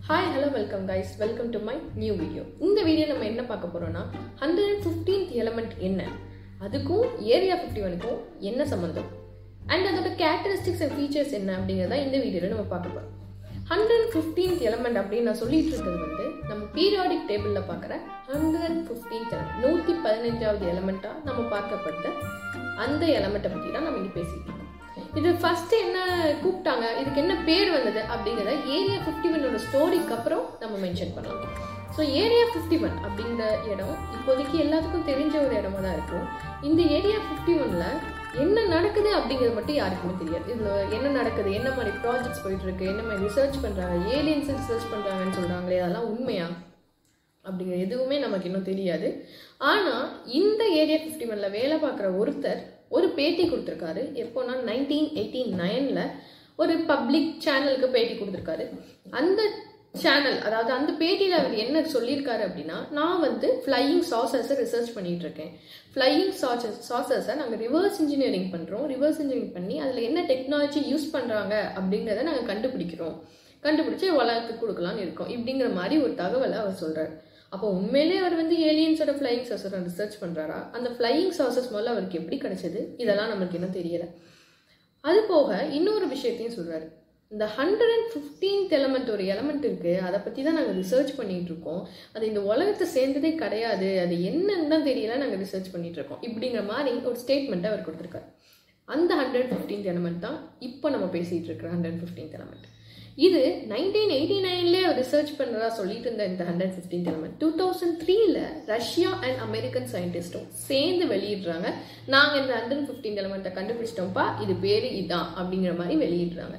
hi hello welcome guys welcome to my new video இந்த video நம்ம என்ன பார்க்க போறோம்னா ஹண்ட்ரட் அண்ட் ஃபிஃப்டீன்த் எலமெண்ட் என்ன அதுக்கும் ஏரியா ஃபிஃப்டி ஒனுக்கும் என்ன சம்மந்தம் அண்ட் அதோட கேரக்டரிஸ்டிக்ஸ் அண்ட் ஃபீச்சர்ஸ் என்ன அப்படிங்கிறத இந்த வீடியோவில் நம்ம பார்க்க போகிறோம் ஹண்ட்ரட் அண்ட் ஃபிஃப்டீன்த் எலமெண்ட் அப்படின்னு நான் சொல்லிட்டு இருக்கிறது வந்து நம்ம பீரியாடிக் டேபிளில் பார்க்குற ஹண்ட்ரட் அண்ட் ஃபிஃப்டீன்த் எலமெண்ட் நூற்றி பதினஞ்சாவது எலமெண்ட்டாக நம்ம பார்க்கப்படுற அந்த எலமெண்ட்டை பற்றி தான் நம்ம இங்கே பேசிட்டு இருக்கோம் இது ஃபர்ஸ்ட் என்ன கூப்பிட்டாங்க இதுக்கு என்ன பேர் வந்தது அப்படிங்கிறத ஏரியா ஃபிஃப்டி ஒன்னோட ஸ்டோரிக்கு அப்புறம் நம்ம மென்ஷன் பண்ணலாம் ஸோ ஏரியா ஃபிஃப்டி ஒன் அப்படிங்கிற இடம் இப்போதைக்கு எல்லாத்துக்கும் தெரிஞ்ச ஒரு இடமா தான் இருக்கும் இந்த ஏரியா ஃபிஃப்டி ஒன்ல என்ன நடக்குது அப்படிங்கிறது மட்டும் யாருக்குமே தெரியாது இதில் என்ன நடக்குது என்ன மாதிரி ப்ராஜெக்ட்ஸ் போயிட்டு இருக்கு என்ன மாதிரி ரிசர்ச் பண்ணுறாங்க ஏலியன்ஸ் ரிசர்ச் பண்ணுறாங்கன்னு சொல்கிறாங்களே அதெல்லாம் உண்மையா அப்படிங்கிற எதுவுமே நமக்கு இன்னும் தெரியாது ஆனால் இந்த ஏரியா ஃபிஃப்டி ஒன்ல வேலை பார்க்குற ஒருத்தர் ஒரு பேட்டி கொடுத்துருக்காரு எப்போனா நைன்டீன் எயிட்டி நைனில் ஒரு பப்ளிக் சேனலுக்கு பேட்டி கொடுத்துருக்காரு அந்த சேனல் அதாவது அந்த பேட்டியில் அவர் என்ன சொல்லியிருக்காரு அப்படின்னா நான் வந்து ஃப்ளையிங் சாசர்ஸை ரிசர்ச் பண்ணிட்டு இருக்கேன் ஃப்ளையிங் சாசஸ் சாசர்ஸை நாங்கள் ரிவர்ஸ் இன்ஜினியரிங் பண்ணுறோம் ரிவர்ஸ் இன்ஜினியரிங் பண்ணி அதில் என்ன டெக்னாலஜி யூஸ் பண்ணுறாங்க அப்படிங்கிறத நாங்கள் கண்டுபிடிக்கிறோம் கண்டுபிடிச்சி வளர்த்து கொடுக்கலான்னு இருக்கோம் இப்படிங்கிற மாதிரி ஒரு தகவலை அவர் சொல்கிறார் அப்போ உண்மையிலே அவர் வந்து ஏலியன்ஸோட ஃப்ளையிங் சாசரை ரிசர்ச் பண்ணுறாரா அந்த ஃப்ளையிங் சாசஸ் முதல்ல அவருக்கு எப்படி கிடைச்சது இதெல்லாம் நமக்கு இன்னும் தெரியல அது போக இன்னொரு விஷயத்தையும் சொல்கிறாரு இந்த ஹண்ட்ரட் அண்ட் ஃபிஃப்டீன்த் எலமெண்ட் ஒரு எலமெண்ட் இருக்கு அதை பற்றி தான் நாங்கள் ரிசர்ச் பண்ணிட்டு இருக்கோம் அது இந்த உலகத்தை சேர்ந்ததே கிடையாது அது என்னன்னு தான் தெரியல நாங்கள் ரிசர்ச் பண்ணிட்டு இருக்கோம் இப்படிங்கிற மாதிரி ஒரு ஸ்டேட்மெண்ட்டை அவர் கொடுத்துருக்காரு அந்த ஹண்ட்ரட் ஃபிஃப்டீன்த் எலமெண்ட் தான் இப்போ நம்ம பேசிகிட்டு இருக்கிற ஹண்ட்ரட் ஃபிஃப்டீன்த் எலமெண்ட் இது நைன்டீன் எயிட்டி நைன்லேயே ரிசர்ச் பண்ணுறதா சொல்லிட்டு இருந்த இந்த hundred fifteen element two thousand த்ரீல ரஷ்யா அண்ட் அமெரிக்கன் சயின்டிஸ்டும் சேர்ந்து வெளியிடுறாங்க நாங்கள் இந்த ஹண்ட்ரட் ஃபிஃப்டீன் எலமெண்ட்டை கண்டுபிடிச்சிட்டோம்ப்பா இது பேர் இதான் அப்படிங்கிற மாதிரி வெளியிடுறாங்க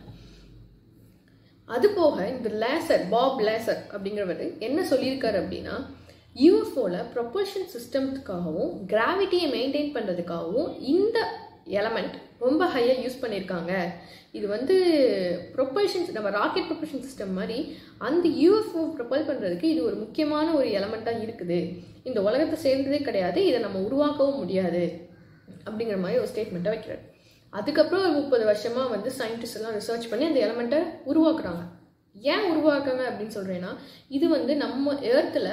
அது போக இந்த லேசர் பாப் லேசர் அப்படிங்கிறவர் என்ன சொல்லியிருக்காரு அப்படின்னா யூஎஃப்ஓவில் ப்ரொபல்ஷன் சிஸ்டம்த்துக்காகவும் கிராவிட்டியை மெயின்டைன் பண்ணுறதுக்காகவும் இந்த எலமெண்ட் ரொம்ப ஹையாக யூஸ் பண்ணியிருக்காங்க இது வந்து ப்ரொப்பல்ஷன் நம்ம ராக்கெட் ப்ரொப்பல்ஷன் சிஸ்டம் மாதிரி அந்த யூஎஃப்ஓ ப்ரொப்பல் பண்ணுறதுக்கு இது ஒரு முக்கியமான ஒரு எலமெண்ட்டாக இருக்குது இந்த உலகத்தை சேர்ந்ததே கிடையாது இதை நம்ம உருவாக்கவும் முடியாது அப்படிங்கிற மாதிரி ஒரு ஸ்டேட்மெண்ட்டை வைக்கிறார் அதுக்கப்புறம் ஒரு முப்பது வருஷமாக வந்து சயின்டிஸ்ட் எல்லாம் ரிசர்ச் பண்ணி அந்த எலமெண்ட்டை உருவாக்குறாங்க ஏன் உருவாக்குறாங்க அப்படின்னு சொல்கிறேன்னா இது வந்து நம்ம ஏர்த்தில்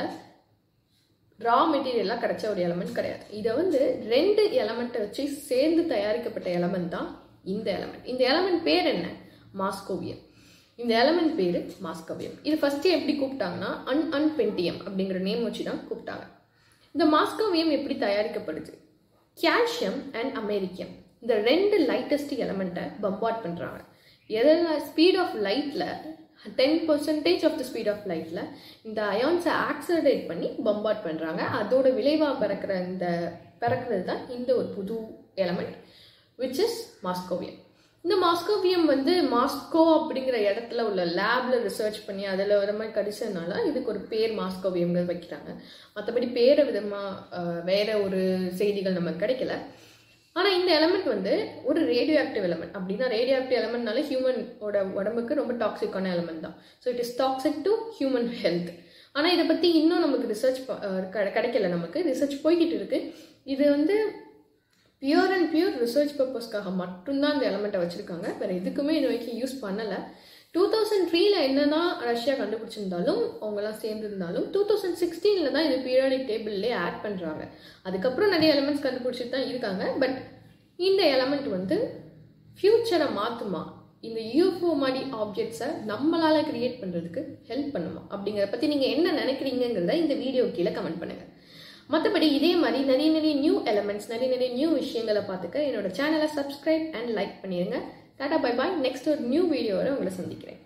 ரா மெட்டீரியலாக கிடைச்ச ஒரு எலமெண்ட் கிடையாது இதை வந்து ரெண்டு எலமெண்ட்டை வச்சு சேர்ந்து தயாரிக்கப்பட்ட எலமெண்ட் தான் இந்த எலமெண்ட் இந்த எலமெண்ட் பேர் என்ன மாஸ்கோவியம் இந்த எலமெண்ட் பேர் மாஸ்கோவியம் இது ஃபஸ்ட்டு எப்படி கூப்பிட்டாங்கன்னா அன் அன்பென்டியம் அப்படிங்கிற நேம் வச்சு தான் கூப்பிட்டாங்க இந்த மாஸ்கோவியம் எப்படி தயாரிக்கப்படுது கால்சியம் அண்ட் அமெரிக்கியம் இந்த ரெண்டு லைட்டஸ்ட் எலமெண்ட்டை பம்பாட் பண்ணுறாங்க எதில் ஸ்பீட் ஆஃப் லைட்டில் ten percentage of the speed of லைட்டில் இந்த அயான்ஸை ஆக்சலரேட் பண்ணி பம்பாட் பண்ணுறாங்க அதோட விளைவாக பிறக்கிற இந்த பிறக்கிறது தான் இந்த ஒரு புது எலமெண்ட் விச் இஸ் மாஸ்கோவியம் இந்த மாஸ்கோவியம் வந்து மாஸ்கோ அப்படிங்கிற இடத்துல உள்ள லேப்ல ரிசர்ச் பண்ணி அதில் வர மாதிரி கிடைச்சதுனால இதுக்கு ஒரு பேர் மாஸ்கோவியம்ங்கிறது வைக்கிறாங்க மற்றபடி பேர விதமாக வேற ஒரு செய்திகள் நமக்கு கிடைக்கல ஆனால் இந்த எலமெண்ட் வந்து ஒரு ரேடியோ ஆக்டிவ் எலமெண்ட் அப்படின்னா ரேடியோ ஆக்டிவ் எலமெண்ட்னால ஹியூமனோட உடம்புக்கு ரொம்ப டாக்ஸிக்கான எலமெண்ட் தான் so it is toxic to human health ஆனால் இதை பற்றி இன்னும் நமக்கு ரிசர்ச் கிடைக்கல நமக்கு ரிசர்ச் போய்கிட்டு இருக்கு இது வந்து பியூர் அண்ட் பியூர் ரிசர்ச் பர்பஸ்க்காக மட்டும்தான் இந்த எலமெண்ட்டை வச்சுருக்காங்க வேறு எதுக்குமே இது வரைக்கும் யூஸ் பண்ணலை டூ தௌசண்ட் த்ரீல என்னதான் ரஷ்யா கண்டுபிடிச்சிருந்தாலும் அவங்கெல்லாம் சேர்ந்துருந்தாலும் டூ தௌசண்ட் சிக்ஸ்டீனில் தான் இது பீரியாடிக் டேபிள்லேயே ஆட் பண்ணுறாங்க அதுக்கப்புறம் நிறைய எலமெண்ட்ஸ் கண்டுபிடிச்சிட்டு தான் இருக்காங்க பட் இந்த எலமெண்ட் வந்து ஃப்யூச்சரை மாற்றுமா இந்த யூஎஃப்ஓ மாதிரி ஆப்ஜெக்ட்ஸை நம்மளால் கிரியேட் பண்ணுறதுக்கு ஹெல்ப் பண்ணுமா அப்படிங்கிறத பற்றி நீங்கள் என்ன நினைக்கிறீங்கிறத இந்த வீடியோ கீழே கமெண்ட் பண்ணுங்கள் மற்றபடி இதே மாதிரி நிறைய நிறைய நியூ எலமெண்ட்ஸ் நிறைய நிறைய நியூ விஷயங்களை பார்த்துக்க என்னோட சேனலை சப்ஸ்கிரைப் அண்ட் லைக் பண்ணிடுங்க டாடா பை பாய் நெக்ஸ்ட் ஒரு நியூ வீடியோவில் உங்களை சந்திக்கிறேன்